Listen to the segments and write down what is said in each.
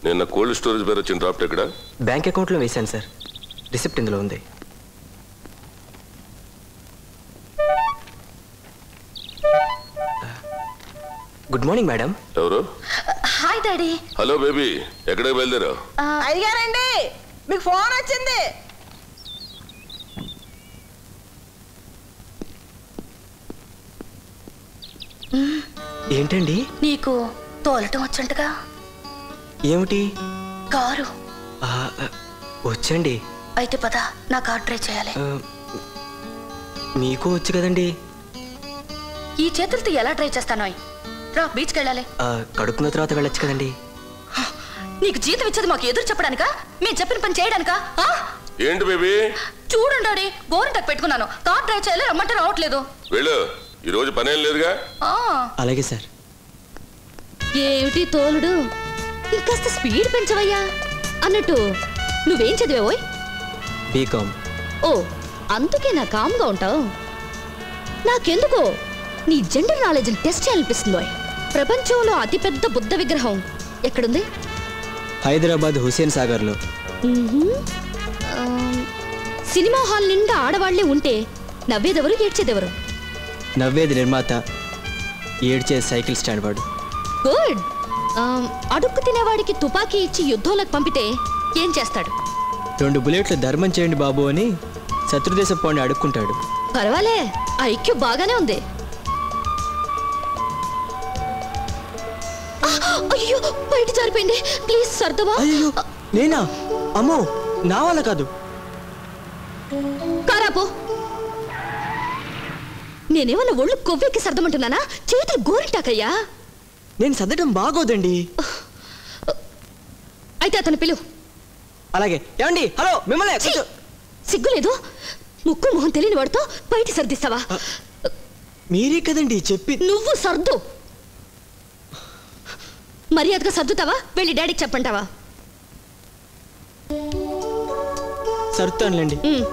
నిన్న cold storage పేరు వచ్చిన డ్రాఫ్ట్ ఎక్కడ బ్యాంక్ అకౌంట్లో వేశాను సార్ రిసిప్ట్ ఇందులో ఉంది గుడ్ మార్నింగ్ మేడం ఎవరు హాయ్ డాడీ హలో బేబీ ఎక్కడికి బయలుదేరావు అయ్యారండి మీకు ఫోన్ వచ్చింది ఏంటండి నీకు తోలటం వచ్చంటగా ఏమిటి కారు ఆ, ఆ, వచ్చండి అయితే పద నా కార్ ట్రై చేయాలి ఆ, మీకు వచ్చు కదండి ఈ చేతులతో ఎలా ట్రై చేస్తానో రా బీచ్కి వెళ్ళాలి ఆ, కడుక్కున్న తర్వాత వెళ్ళొచ్చు కదండి నీకు జీతం ఇచ్చేది మాకు ఎదురు చెప్పడానికా మేము చెప్పిన పని చేయడానికా ఆ? ఏంటి బేబీ చూడండి డాడీ గోరంటకు పెట్టుకున్నాను కార్ ట్రై చేయాలి రమ్మంటే రావట్లేదు వెళ్ళు ఈ రోజు పనేం లేదుగా ఆ, అలాగే సార్ ఏమిటి తోలుడు ఇంకాస్త స్పీడ్ పెంచవయ్యా అన్నట్టు నువ్వేం చదివావోయ్ బీకామ్ ఓ అందుకే నా కామ్గా ఉంటావు నాకెందుకో నీ జెండర్ నాలెడ్జ్ని టెస్ట్ చేయాలనిపిస్తుందోయ్ ప్రపంచంలో అతిపెద్ద బుద్ధ విగ్రహం ఎక్కడుంది హైదరాబాద్ హుసేన్ సాగర్లో మ్మ్హ్మ్. ఆ, సినిమా హాల్ నిండా ఆడవాళ్లే ఉంటే నవ్వేదెవరు ఏడ్చేదెవరు నవ్వేది నిర్మాత ఏడ్చే సైకిల్ స్టాండ్ వాడు గుడ్ ఆ, అడుక్కు తినేవాడికి తుపాకీ ఇచ్చి యుద్ధంలోకి పంపితే ఏం చేస్తాడు రెండు బుల్లెట్లు ధర్మం చేయండి బాబు అని శత్రుదేశం పోండి అడుక్కుంటాడు పర్వాలే ఐక్యూ బాగానే ఉంది ఆ, అయ్యో బయట జారిపోయింది ప్లీజ్ సర్దవా అయ్యో నేనా అమ్మో నా వల్ల కాదు కారాపో నేనేమన్నా ఒళ్ళు కొవ్వెక్కి సర్దమంటున్నానా చేతులు గోరింటాకయ్యా నేను సర్దడం బాగోదండి అయితే అతను పిలు అలాగే ఏమండి హలో మిమ్మల్ని ఛీ! సిగ్గులేదు ముక్కు మొహం తెలియని వాడితో బయట సర్దిస్తావా మీరే కదండి చెప్పి నువ్వు సర్దు మర్యాదగా సర్దుతావా వెళ్ళి డాడీకి చెప్పంటావా సర్దుతానులేండి ఉమ్.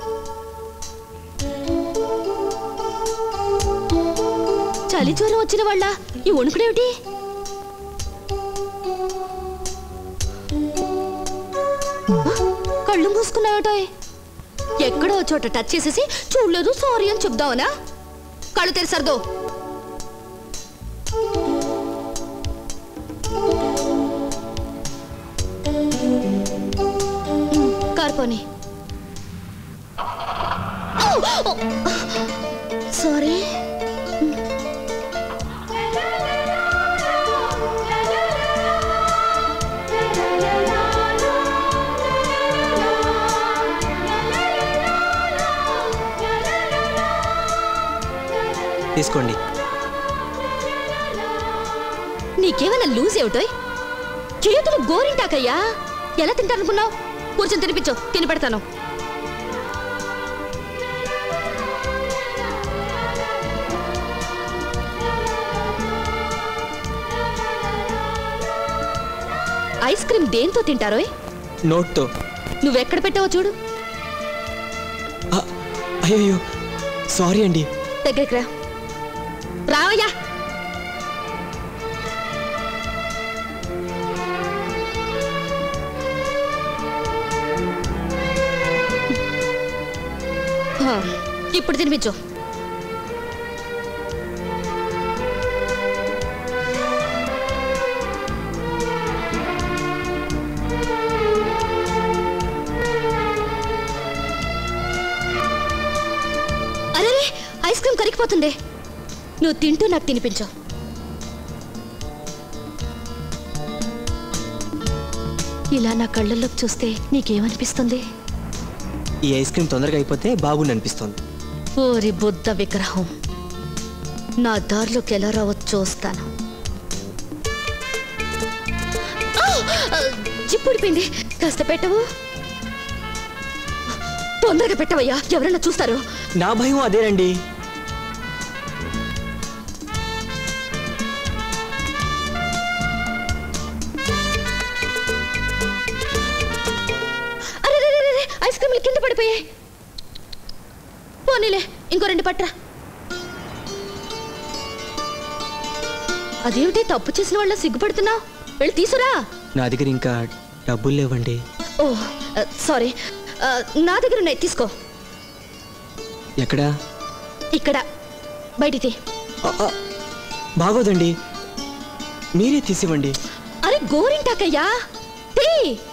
చలి జ్వరం వచ్చిన వాళ్ళ ఈ వణుకుడేమిటి ఆ, కళ్ళు మూసుకున్నాయటోయ్ ఎక్కడో చోట టచ్ చేసేసి చూడలేదు సారీ అని చెప్దావనా కళ్ళు తెరిసర్దో కార్పోని సారీ తీసుకోండి నీకేమైనా లూజ్ ఏమిటోయ్ చేతులు గోరింటాకయ్యా ఎలా తింటానుకున్నావు కూర్చొని తినిపించు తిని పెడతాను ఐస్ క్రీమ్ దేంతో తింటారోయ్ నోట్తో నువ్వెక్కడ పెట్టావో చూడు ఆ, అయ్యయ్యో సారీ అండి దగ్గరికి రా రావయ్యా హా, ఇప్పుడు తినిపించు అరే ఐస్ క్రీమ్ కరిగిపోతుంది నువ్వు తింటూ నాకు తినిపించు ఇలా నా కళ్ళల్లోకి చూస్తే నీకేమనిపిస్తుంది ఈ ఐస్ క్రీమ్ తొందరగా అయిపోతే బాగుండి అనిపిస్తోంది ఓరి బుద్ధ విగ్రహం నా దారిలోకి ఎలా రావచ్చో చూస్తాను ఆ! ఆ, జిప్పుడిపోయింది కాస్త పెట్టవు తొందరగా పెట్టవయ్యా ఎవరైనా చూస్తారు నా భయం అదేనండి అరే రే, రే, రే, ఐస్ క్రీమ్లు కింద పడిపోయాయి పోనీలే ఇంకో రెండు పట్రా అదేమిటి తప్పు చేసిన వాళ్ళ సిగ్గుపడుతున్నావు వెళ్ళి తీసురా నా దగ్గర ఇంకా డబ్బులు లేవండి ఓ సారీ నా దగ్గర ఉన్నాయి తీసుకో ఎక్కడా ఇక్కడ బయటిది ఆ, ఆ, బాగోదండి మీరే తీసివ్వండి అరే గోరింటాకయ్యా తీ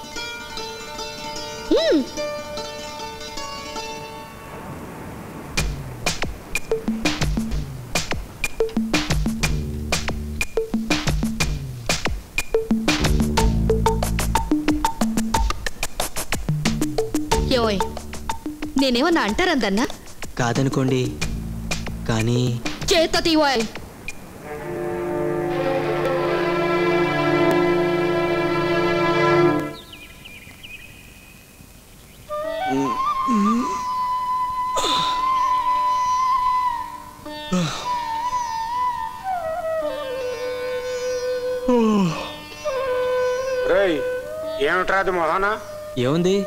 మ్మ్. ఏమోయ్ నేనేమన్నా అంటారందన్నా కాదనుకోండి కానీ చేత్తో తీవాయ్ రేయ్ ఏమిట్రా అది మొహన ఏముంది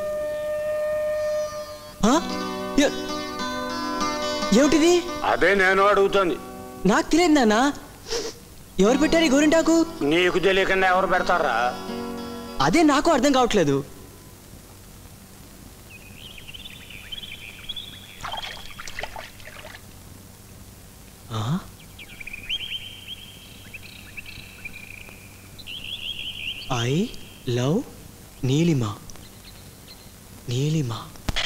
ఆ? ఏ- ఏమిటిది అదే నేను అడుగుతుంది నాకు తెలియదు నాన్న ఎవరు పెట్టారు ఈ గోరింటాకు నీకు తెలియకుండా ఎవరు పెడతారా అదే నాకు అర్థం కావట్లేదు ఆ? ఐ లవ్ నీలిమ నీలిమ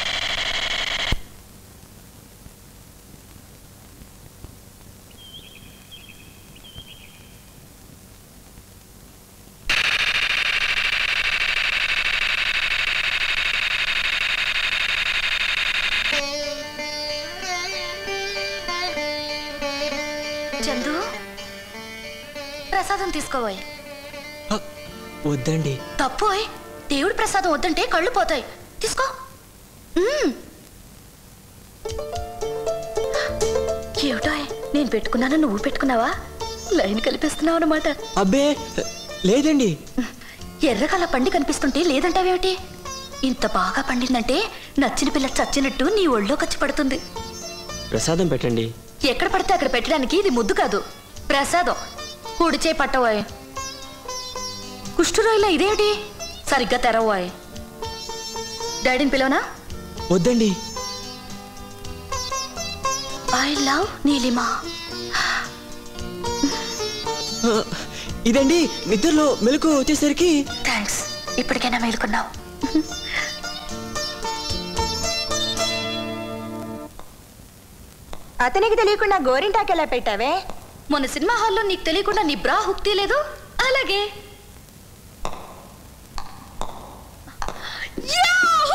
చందు ప్రసాదం తీసుకోవాయి హ, వద్దండి తప్పోయ్ దేవుడి ప్రసాదం వద్దంటే కళ్ళు పోతాయి తీసుకో మ్మ్. ఏమిటోయ్ నేను పెట్టుకున్నాను నువ్వు పెట్టుకున్నావా లైన్ కలిపిస్తున్నావు అనమాట అబ్బే లేదండి ఎర్రగల పండి కనిపిస్తుంటే లేదంటావేమిటి ఇంత బాగా పండిందంటే నచ్చిన పిల్ల చచ్చినట్టు నీ ఒళ్ళోకి వచ్చి పడుతుంది ప్రసాదం పెట్టండి ఎక్కడ పడితే అక్కడ పెట్టడానికి ఇది ముద్దు కాదు ప్రసాదం కుడిచే పట్టవాయ్ కుష్ఠురాయిలా ఇదేమిటి సరిగ్గా తెరవాయ్ డాడీని పిలవనా వద్దండి ఐ లవ్ నీలిమా ఆ, ఇదండి నిద్రలో మెలకు వచ్చేసరికి థ్యాంక్స్ ఇప్పటికైనా మేలుకున్నావు అతనికి తెలియకుండా గోరింటాకు ఎలా పెట్టావే మొన్న సినిమా హాల్లో నీకు తెలియకుండా నీ బ్రా హుక్ తీయలేదు అలాగే యాహూ!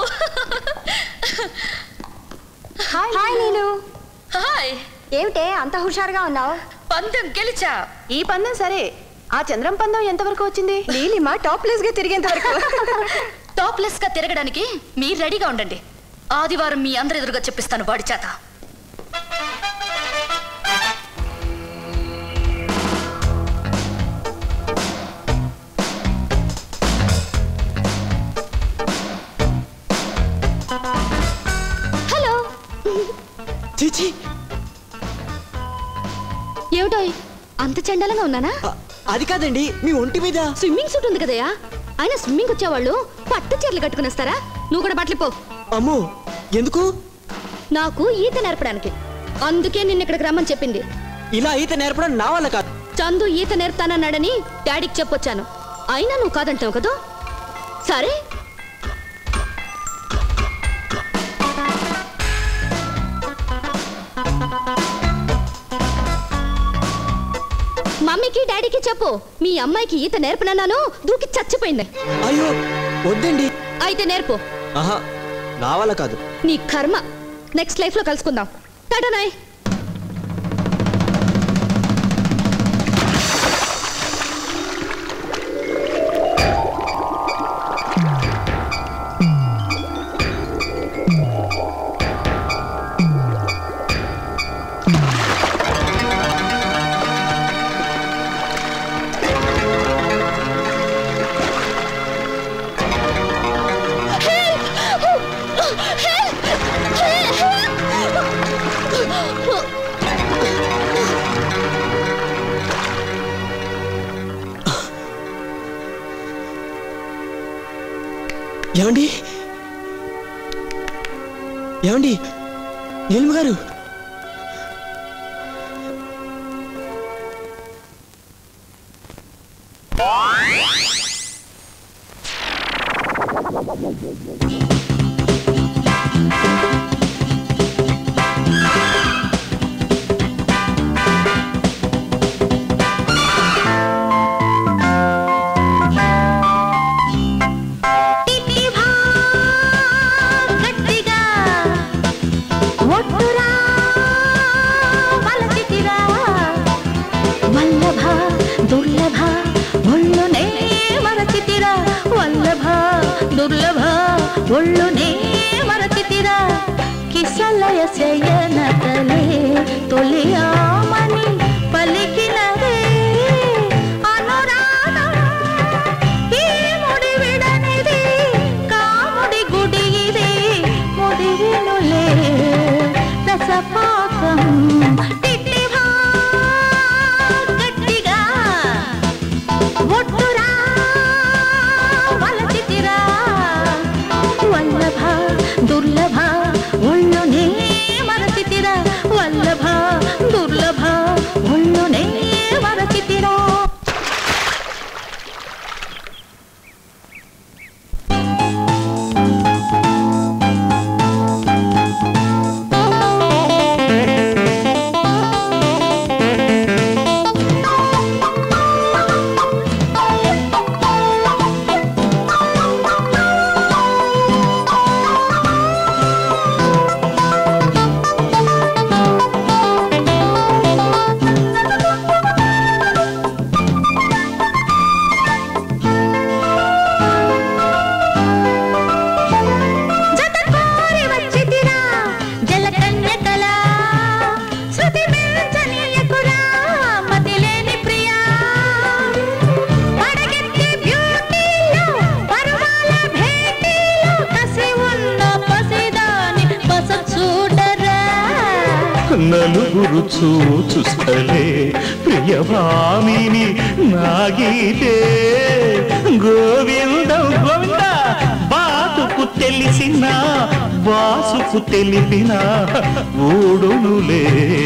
హాయ్ నేను హాయ్ ఏమిటే అంత హుషారుగా ఉన్నావు పందెం గెలిచా ఈ పందెం సరే ఆ చంద్రం పందెం ఎంతవరకు వచ్చింది నీలిమ టాప్లెస్ గా తిరిగేంత వరకు టాప్లెస్ గా తిరగడానికి మీరు రెడీగా ఉండండి ఆదివారం మీ అందరి ఎదురుగా చెప్పిస్తాను వాడి చేత హలో చీచి ఏమిటోయ్ అంత చండాలంగా ఉన్నానా అది కాదండి మీ ఒంటి మీద స్విమ్మింగ్ సూట్ ఉంది కదయ్యా ఆయన స్విమ్మింగ్ వచ్చేవాళ్ళు పట్టు చీరలు కట్టుకుని వస్తారా నువ్వు కూడా బట్టలు పో అమ్మో ఎందుకు నాకు ఈత నేర్పడానికి అందుకే నిన్న ఇక్కడికి రమ్మని చెప్పింది ఇలా ఈత నేర్పడం నా వల్ల కాదు చందు ఈత నేర్పుతానన్నాడని డాడీకి చెప్పొచ్చాను అయినా నువ్వు కాదంటావు కదా సరే మమ్మీకి డాడీకి చెప్పు మీ అమ్మాయికి ఈత నేర్పనన్నాను దూకి చచ్చిపోయింది అయ్యో వద్దండి అయితే నేర్పు ఆహా నా వల్ల కాదు నీ కర్మ నెక్స్ట్ లైఫ్ లో కలుసుకుందాం టాటా నాయ్ ఏమండి ఏమండి నీలిమ గారు టిటిభా గట్టిగా ఒట్టురా వలచితిరా వల్లభ దుర్లభ ఒళ్ళునే మరచితిరా వల్లభ దుర్లభ ఒళ్ళునే మరచితిరా కిసలయ శయనతలే తొలియామని పలికినదే అనురాగం ఈ ముడి విడనిది కాముడి గుడి ఇది ముడివినులే రసపాకం టిట్టిభా గట్టిగా ఒట్టురా వలచితిరా వల్లభ దుర్లభ ఒళ్ళునే మరచితిరా వల్లభ దుర్లభ ఒళ్ళునే మరచితిరా జత కోరి వచ్చితిరా జలకన్యకలా శృతి మించనీయకురా మతిలేని ప్రియా పడగెత్తి బ్యూటీలో పరువాల భేటీలో కసి ఉన్న పసిదాని బస చూడరా నలుగురు చూచుస్తలే ప్రియవామిని నాగీతే గోవిందం గోవింద బాతుకు తెలిసిన వాసుకు తెలిపిన ఊడునులే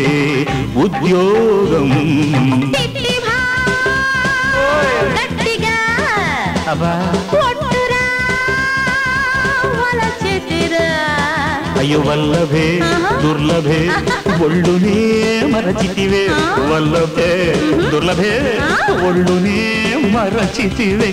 ఉద్యోగం తిట్టిభా గట్టిగా అబ్బా ఒట్టురా వలచితిరా అయ్యో వల్లభే దుర్లభే ఒళ్ళునే మరచితివే వల్లభే దుర్లభే ఒళ్ళునే మరచితివే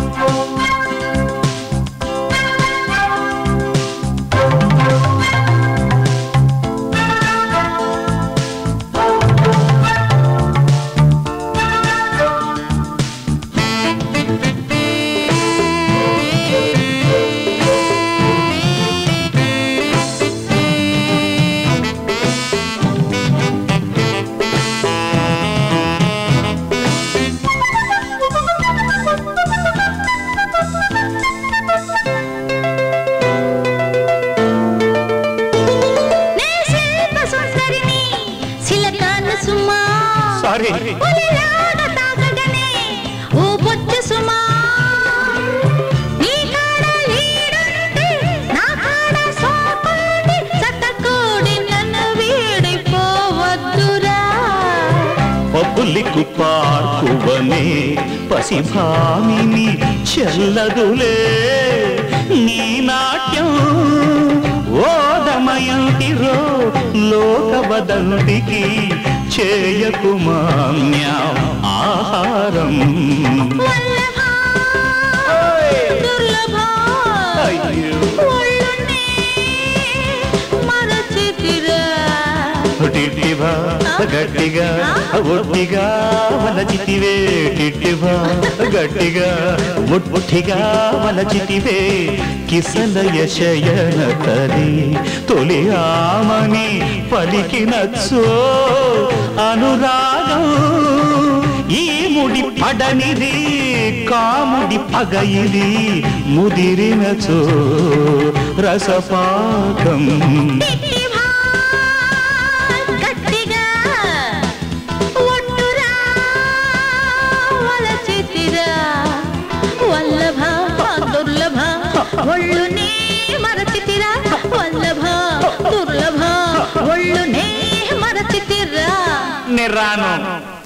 నే శిల్ప సుందరిని శిలకాన సుమా సారీ పులిలాగా తాకగనే ఓ బొచ్చు సుమా నీ కాడ లీడుంటే నా కాడ సోపుంది సతకూడి నన్ను వీడిపోవద్దురా పబ్బులికు పార్కువనే పసిభామిని చెల్లదులే నీ నాట్యం ఓదమయంతిరో లోకవదంతికి చేయకుమాన్యం ఆహారం వల్లభా దుర్లభా అయ్యో ఒళ్ళునే మరచితిరా టిట్టివా గట్టిగా ఒట్టిగా వలచితివే టిట్టివా గట్టిగా ఒట్టిగా వలచితివే కిసలయ శయన తలి తొలి ఆమని పలికినచ్చో అనురాగం ఈ ముడి పడనిది కాముడి పగ ఇది ముదిరినచో రసపాకం తిట్టిభా గట్టిగా ఒట్టురా వలచితిరా వల్లభ దుర్లభ ఒళ్ళునే మరచితిరా వల్లభ దుర్లభ ఒళ్ళునే మరచితిరా నేను రాను